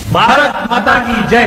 भारत माता की जय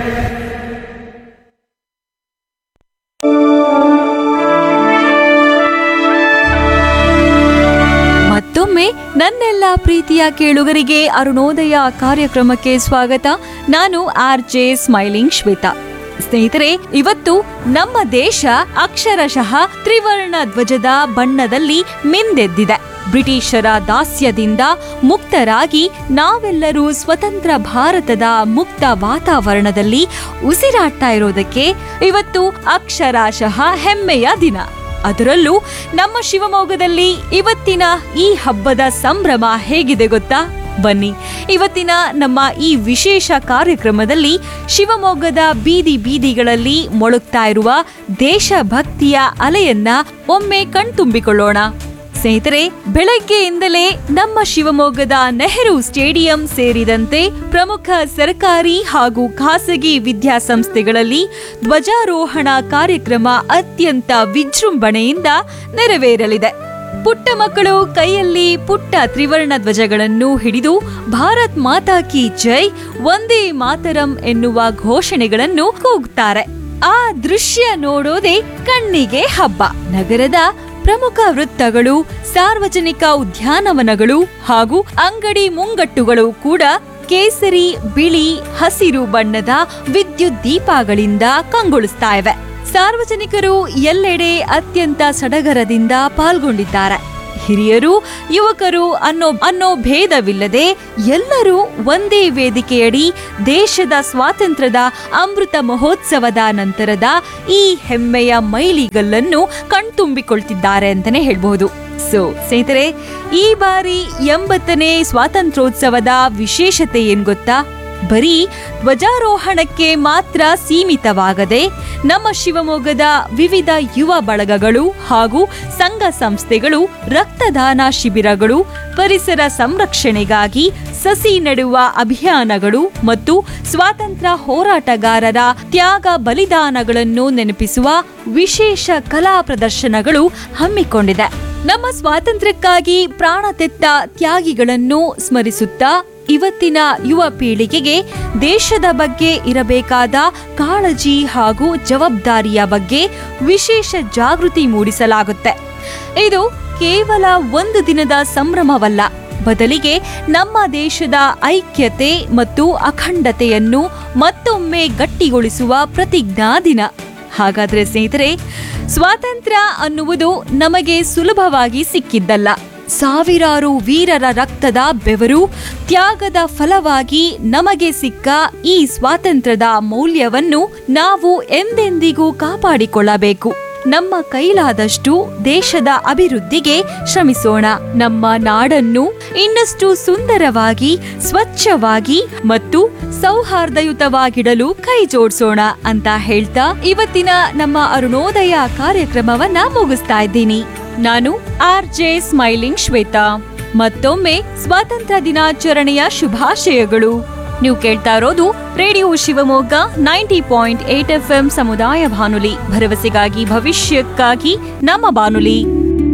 ಮತ್ತೊಮ್ಮೆ ನನ್ನೆಲ್ಲ ಪ್ರೀತಿಯ ಕೇಳುಗರಿಗೆ ಅರುಣೋದಯ ಕಾರ್ಯಕ್ರಮಕ್ಕೆ ಸ್ವಾಗತ ನಾನು ಆರ್ ಜೆ ಸ್ಮೈಲಿಂಗ್ ಶ್ವೇತಾ ಸ್ನೇಹಿತರೆ ಇವತ್ತು ನಮ್ಮ ದೇಶ ಅಕ್ಷರಶಃ ತ್ರಿವರ್ಣ ಧ್ವಜದ ಬಣ್ಣದಲ್ಲಿ ಮಿಂದೆದ್ದಿದೆ ಬ್ರಿಟಿಷರ ದಾಸ್ಯದಿಂದ ಮುಕ್ತರಾಗಿ ನಾವೆಲ್ಲರೂ ಸ್ವತಂತ್ರ ಭಾರತದ ಮುಕ್ತ ವಾತಾವರಣದಲ್ಲಿ ಉಸಿರಾಡ್ತಾ ಇರೋದಕ್ಕೆ ಇವತ್ತು ಅಕ್ಷರಶಃ ಹೆಮ್ಮೆಯ ದಿನ ಅದರಲ್ಲೂ ನಮ್ಮ ಶಿವಮೊಗ್ಗದಲ್ಲಿ ಇವತ್ತಿನ ಈ ಹಬ್ಬದ ಸಂಭ್ರಮ ಹೇಗಿದೆ ಗೊತ್ತಾ ಬನ್ನಿ ಇವತ್ತಿನ ನಮ್ಮ ಈ ವಿಶೇಷ ಕಾರ್ಯಕ್ರಮದಲ್ಲಿ ಶಿವಮೊಗ್ಗದ ಬೀದಿ ಬೀದಿಗಳಲ್ಲಿ ಮೊಳಗ್ತಾ ಇರುವ ದೇಶಭಕ್ತಿಯ ಅಲೆಯನ್ನ ಒಮ್ಮೆ ಕಣ್ತುಂಬಿಕೊಳ್ಳೋಣ ಸ್ನೇಹಿತರೆ ಬೆಳಗ್ಗೆಯಿಂದಲೇ ನಮ್ಮ ಶಿವಮೊಗ್ಗದ ನೆಹರು ಸ್ಟೇಡಿಯಂ ಸೇರಿದಂತೆ ಪ್ರಮುಖ ಸರ್ಕಾರಿ ಹಾಗೂ ಖಾಸಗಿ ವಿದ್ಯಾಸಂಸ್ಥೆಗಳಲ್ಲಿ ಧ್ವಜಾರೋಹಣ ಕಾರ್ಯಕ್ರಮ ಅತ್ಯಂತ ವಿಜೃಂಭಣೆಯಿಂದ ನೆರವೇರಲಿದೆ ಪುಟ್ಟ ಮಕ್ಕಳು ಕೈಯಲ್ಲಿ ಪುಟ್ಟ ತ್ರಿವರ್ಣ ಧ್ವಜಗಳನ್ನು ಹಿಡಿದು ಭಾರತ್ ಮಾತಾ ಕಿ ಜೈ ಒಂದೇ ಮಾತರಂ ಎನ್ನುವ ಘೋಷಣೆಗಳನ್ನು ಕೂಗುತ್ತಾರೆ ಆ ದೃಶ್ಯ ನೋಡೋದೇ ಕಣ್ಣಿಗೆ ಹಬ್ಬ ನಗರದ ಪ್ರಮುಖ ವೃತ್ತಗಳು ಸಾರ್ವಜನಿಕ ಉದ್ಯಾನವನಗಳು ಹಾಗೂ ಅಂಗಡಿ ಮುಂಗಟ್ಟುಗಳು ಕೂಡ ಕೇಸರಿ ಬಿಳಿ ಹಸಿರು ಬಣ್ಣದ ವಿದ್ಯುತ್ ದೀಪಗಳಿಂದ ಕಂಗೊಳಿಸ್ತಾ ಇವೆ ಸಾರ್ವಜನಿಕರು ಎಲ್ಲೆಡೆ ಅತ್ಯಂತ ಸಡಗರದಿಂದ ಪಾಲ್ಗೊಂಡಿದ್ದಾರೆ ಹಿರಿಯರು ಯುವಕರು ಅನ್ನೋ ಅನ್ನೋ ಭೇದವಿಲ್ಲದೆ ಎಲ್ಲರೂ ಒಂದೇ ವೇದಿಕೆಯಡಿ ದೇಶದ ಸ್ವಾತಂತ್ರ್ಯದ ಅಮೃತ ಮಹೋತ್ಸವದ ನಂತರದ ಈ ಹೆಮ್ಮೆಯ ಮೈಲಿಗಲ್ಲನ್ನು ಕಣ್ತುಂಬಿಕೊಳ್ತಿದ್ದಾರೆ ಅಂತಾನೆ ಹೇಳ್ಬಹುದು ಸೊ ಸ್ನೇಹಿತರೆ ಈ ಬಾರಿ ಎಂಬತ್ತನೇ ಸ್ವಾತಂತ್ರ್ಯೋತ್ಸವದ ವಿಶೇಷತೆ ಏನ್ ಗೊತ್ತಾ ಬರೀ ಧ್ವಜಾರೋಹಣಕ್ಕೆ ಮಾತ್ರ ಸೀಮಿತವಾಗದೆ ನಮ್ಮ ಶಿವಮೊಗ್ಗದ ವಿವಿಧ ಯುವ ಬಳಗಗಳು ಹಾಗೂ ಸಂಘ ಸಂಸ್ಥೆಗಳು ರಕ್ತದಾನ ಶಿಬಿರಗಳು ಪರಿಸರ ಸಂರಕ್ಷಣೆಗಾಗಿ ಸಸಿ ನೆಡುವ ಅಭಿಯಾನಗಳು ಮತ್ತು ಸ್ವಾತಂತ್ರ್ಯ ಹೋರಾಟಗಾರರ ತ್ಯಾಗ ಬಲಿದಾನಗಳನ್ನು ನೆನಪಿಸುವ ವಿಶೇಷ ಕಲಾ ಪ್ರದರ್ಶನಗಳು ಹಮ್ಮಿಕೊಂಡಿದೆ ನಮ್ಮ ಸ್ವಾತಂತ್ರ್ಯಕ್ಕಾಗಿ ಪ್ರಾಣ ತೆತ್ತ ತ್ಯಾಗಿಗಳನ್ನು ಸ್ಮರಿಸುತ್ತಾ ಇವತ್ತಿನ ಯುವ ಪೀಳಿಗೆಗೆ ದೇಶದ ಬಗ್ಗೆ ಇರಬೇಕಾದ ಕಾಳಜಿ ಹಾಗೂ ಜವಾಬ್ದಾರಿಯ ಬಗ್ಗೆ ವಿಶೇಷ ಜಾಗೃತಿ ಮೂಡಿಸಲಾಗುತ್ತೆ ಇದು ಕೇವಲ ಒಂದು ದಿನದ ಸಂಭ್ರಮವಲ್ಲ ಬದಲಿಗೆ ನಮ್ಮ ದೇಶದ ಐಕ್ಯತೆ ಮತ್ತು ಅಖಂಡತೆಯನ್ನು ಮತ್ತೊಮ್ಮೆ ಗಟ್ಟಿಗೊಳಿಸುವ ಪ್ರತಿಜ್ಞಾ ದಿನ ಹಾಗಾದ್ರೆ ಸ್ನೇಹಿತರೆ ಸ್ವಾತಂತ್ರ್ಯ ಅನ್ನುವುದು ನಮಗೆ ಸುಲಭವಾಗಿ ಸಿಕ್ಕಿದ್ದಲ್ಲ ಸಾವಿರಾರು ವೀರರ ರಕ್ತದ ಬೆವರು ತ್ಯಾಗದ ಫಲವಾಗಿ ನಮಗೆ ಸಿಕ್ಕ ಈ ಸ್ವಾತಂತ್ರ್ಯದ ಮೌಲ್ಯವನ್ನು ನಾವು ಎಂದೆಂದಿಗೂ ಕಾಪಾಡಿಕೊಳ್ಳಬೇಕು ನಮ್ಮ ಕೈಲಾದಷ್ಟು ದೇಶದ ಅಭಿವೃದ್ಧಿಗೆ ಶ್ರಮಿಸೋಣ ನಮ್ಮ ನಾಡನ್ನು ಇನ್ನಷ್ಟು ಸುಂದರವಾಗಿ ಸ್ವಚ್ಛವಾಗಿ ಮತ್ತು ಸೌಹಾರ್ದಯುತವಾಗಿಡಲು ಕೈ ಜೋಡಿಸೋಣ ಅಂತ ಹೇಳ್ತಾ ಇವತ್ತಿನ ನಮ್ಮ ಅರುಣೋದಯ ಕಾರ್ಯಕ್ರಮವನ್ನ ಮುಗಿಸ್ತಾ ಇದ್ದೀನಿ ನಾನು ಆರ್ ಜೆ ಸ್ಮೈಲಿಂಗ್ ಶ್ವೇತಾ ಮತ್ತೊಮ್ಮೆ ಸ್ವಾತಂತ್ರ್ಯ ದಿನಾಚರಣೆಯ ಶುಭಾಶಯಗಳು ನೀವು ಕೇಳ್ತಾ ಇರೋದು radio Shivamogga ninety point eight F M ಸಮುದಾಯ ಬಾನುಲಿ ಭರವಸೆಗಾಗಿ ಭವಿಷ್ಯಕ್ಕಾಗಿ ನಮ್ಮ ಬಾನುಲಿ